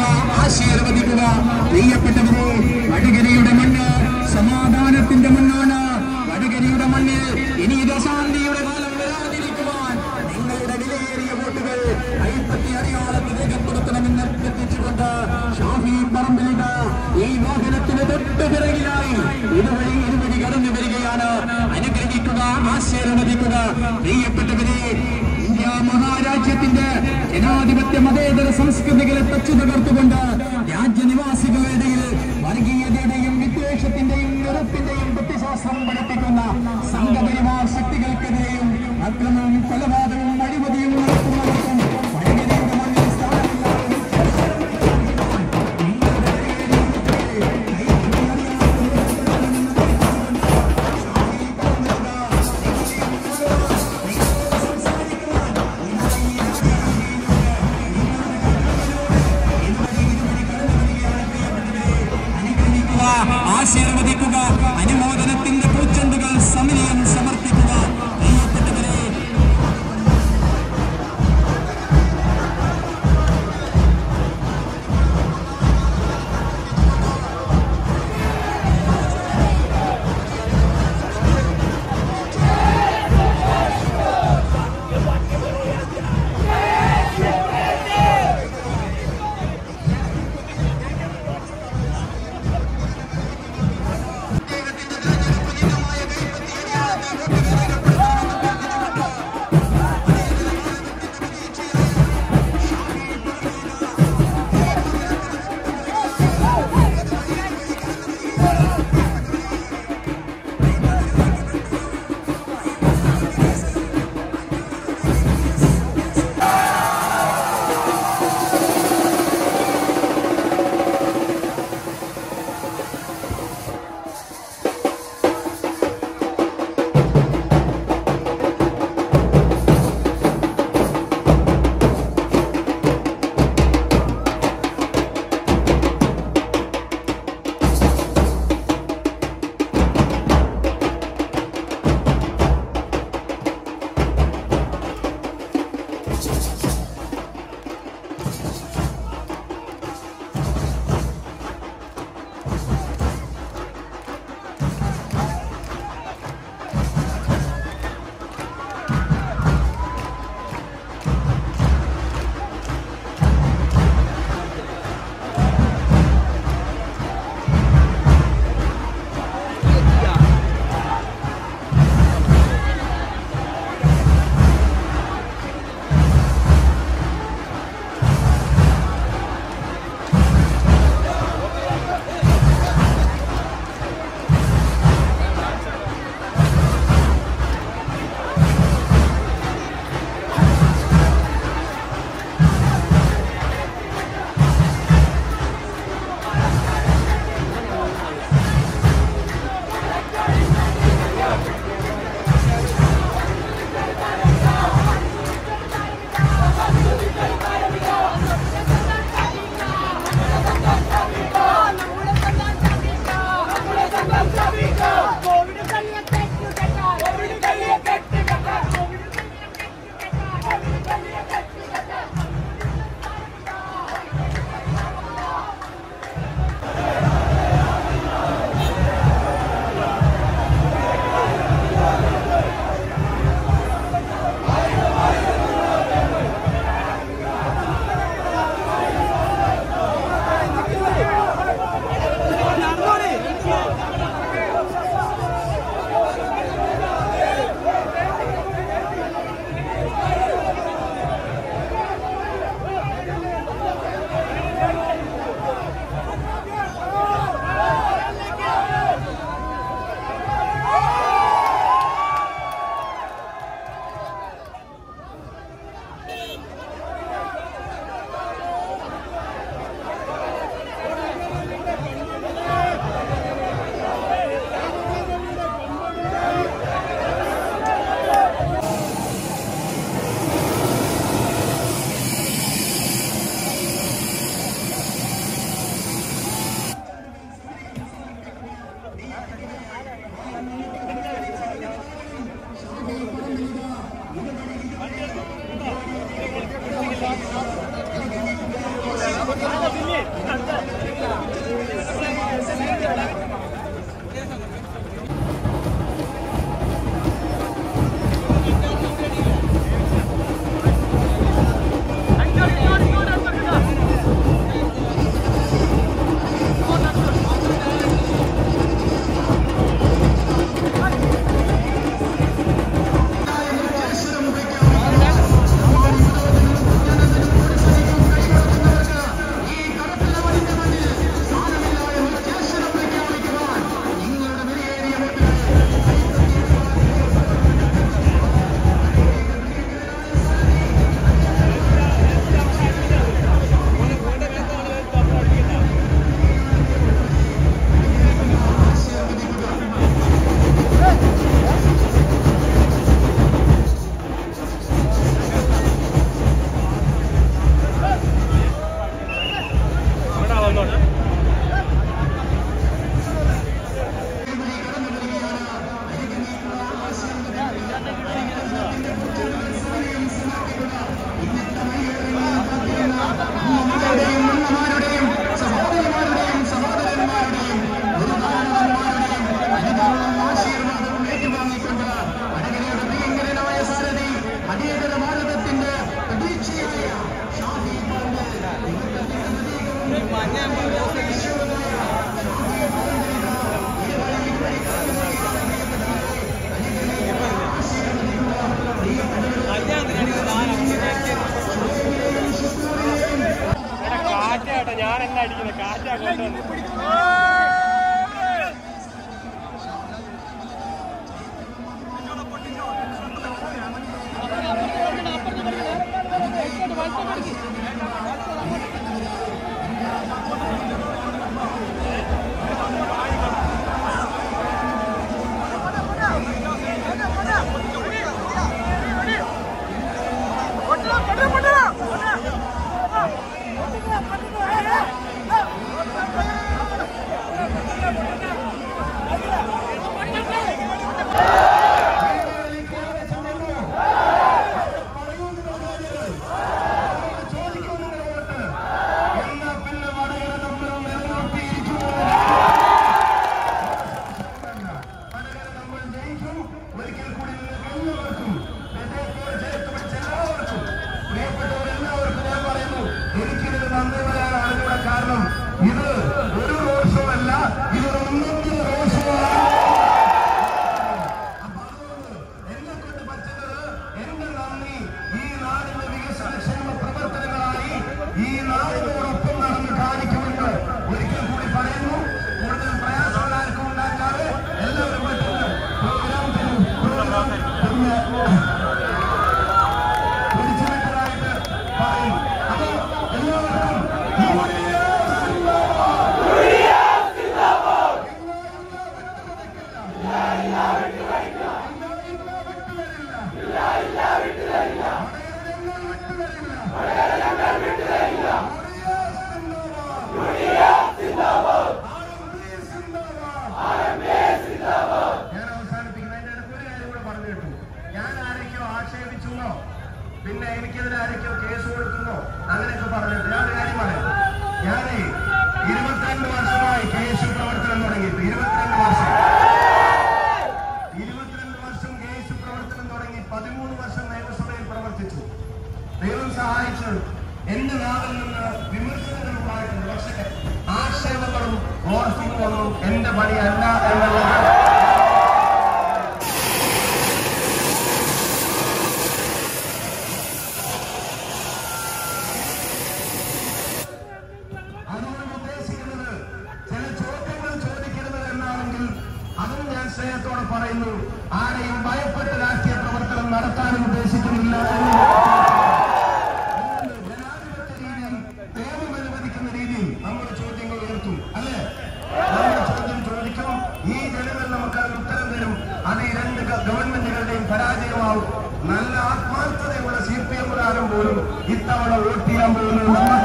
ആശീർവദിക്കുക പ്രിയപ്പെട്ടവരെ വടകരയുടെ മണ്ണ് സമാധാനത്തിന്റെ മണ്ണാണ് വടകരയുടെ മണ്ണിൽ ഇനി ഇത് അശാന്തിയുടെ കാലം വരാതിരിക്കുവാൻ നിങ്ങളുടെ വിലയേറിയ വോട്ടുകൾ കൈപ്പറ്റി അടയാളത്തിൽ രേഖപ്പെടുത്തണമെന്ന് അഭ്യർത്ഥിച്ചുകൊണ്ട് ഷാഫി പറമ്പിലിന് ഈ വാഹനത്തിന് തൊട്ട് പിറകിലായി ഇതുവഴി ഇരുവഴി കടന്നു വരികയാണ് അനുഗ്രഹിക്കുക ആശീർവദിക്കുക പ്രിയപ്പെട്ടവരെ ഇന്ത്യ മഹാരാജ്യത്തിന്റെ ജനാധിപത്യ മതേതര സംസ്കൃതികളെ തച്ചു തകർത്തുകൊണ്ട് രാജ്യനിവാസികളുടെ ഇടയിൽ വർഗീയതയുടെയും വിദ്വേഷത്തിന്റെയും നിറത്തിന്റെയും പ്രത്യശാസ്ത്രം പഠിപ്പിക്കുന്ന സംഘപരിവാർ ശക്തികൾക്കെതിരെയും അക്രമവും കൊലപാതകവും അഴിമതിയും നടത്തുന്നവർക്കും വടകരയുടെ മണ്ണിൽ സ്ഥാനമില്ലാതെ ആശീർവദിക്കുക അനുമോദനത്തിന്റെ പൂച്ച കാറ്റാട്ടോ ഞാൻ എന്നെ അടിക്കുന്നത് കാറ്റാ കൊണ്ടുവന്നു ഒരിക്കൽ കൂടി നിങ്ങൾക്ക് എല്ലാവർക്കും എല്ലാവർക്കും പ്രിയപ്പെട്ടവരെല്ലാവർക്കും ഞാൻ പറയുന്നു എനിക്കിതിന് നന്ദി പറയാനാണ് ഇവിടെ കാരണം ഇത് ഒരു റോഡ് ഷോ അല്ല ഇതൊരു ഒന്നൊന്നര റോഡ് ഷോ ആണ് അപ്പൊ അതുകൊണ്ട് എന്നെ കൊണ്ട് പറ്റുന്നത് എന്റെ നന്ദി ഈ നാടിന്റെ വികസനക്ഷേമ പ്രവർത്തനങ്ങളായി ഈ നാടിനോടൊപ്പം നടന്ന് കാണിക്കുമെന്ന് ഒരിക്കൽ കൂടി പറയുന്നു കൂടുതൽ പ്രയാസങ്ങൾ ആർക്കും ഉണ്ടാക്കാതെ എല്ലാവരും പറ്റുന്ന പ്രോഗ്രാം തരും പ്രോഗ്രാം പിന്നെ പിടിച്ചുവിട്ടതായിട്ട് പറയും അപ്പൊ എല്ലാവർക്കും ഞാൻ അവസാനിപ്പിക്കുന്നതിന്റെ ഇടയ്ക്ക് ഒരു കാര്യം കൂടെ പറഞ്ഞു കേട്ടു ഞാൻ ആരൊക്കെയോ ആക്ഷേപിച്ചെന്നോ പിന്നെ എനിക്കെതിരെ ആരൊക്കെയോ കേസ് കൊടുക്കുന്നോ അങ്ങനെയൊക്കെ പറഞ്ഞിട്ട് ഞാൻ ഒരു കാര്യം പറയാം ഞാനേ ഇരുപത്തിരണ്ട് വർഷമായി കേസ് പ്രവർത്തനം തുടങ്ങിയിട്ട് ഇരുപത്തിരണ്ട് വർഷം ഇരുപത്തിരണ്ട് വർഷം കേസ് പ്രവർത്തനം തുടങ്ങി പതിമൂന്ന് വർഷം നിയമസഭയിൽ പ്രവർത്തിച്ചു ദൈവം സഹായിച്ചു എന്റെ നാവിൽ നിന്ന് വിമർശനങ്ങൾ ഉണ്ടായിട്ടുണ്ട് പക്ഷേ ആക്ഷേപങ്ങളും മോർഫിംഗും ഒന്നും എന്റെ പണിയല്ല എന്നുള്ളത് അതുകൊണ്ട് ഉദ്ദേശിക്കുന്നത് ചില ചോദ്യങ്ങൾ ചോദിക്കരുത് എന്നാണെങ്കിൽ അതും ഞാൻ സ്നേഹത്തോടെ പറയുന്നു ആരെയും ഭയപ്പെട്ട് രാഷ്ട്രീയ പ്രവർത്തനം നടത്താനും ഉദ്ദേശിക്കുന്നില്ല എന്ന് അതുകൊണ്ട് ജനാധിപത്യ രീതിയിൽ നിയമം അനുവദിക്കുന്ന രീതിയിൽ നമ്മുടെ ചോദ്യങ്ങൾ ഉയർത്തും അല്ലേ നമ്മുടെ ചോദ്യം ചോദിക്കും ഈ ജനങ്ങൾ നമുക്ക് അതിന് ഉത്തരം തരും അത് ഈ രണ്ട് ഗ- ഗവൺമെന്റുകളുടെയും പരാജയമാവും നല്ല ആത്മാർത്ഥതയുള്ള സി പി എമ്മുകാരൻ പോലും ഇത്തവണ വോട്ട് ചെയ്യാൻ പോകുന്നത് നമ്മൾ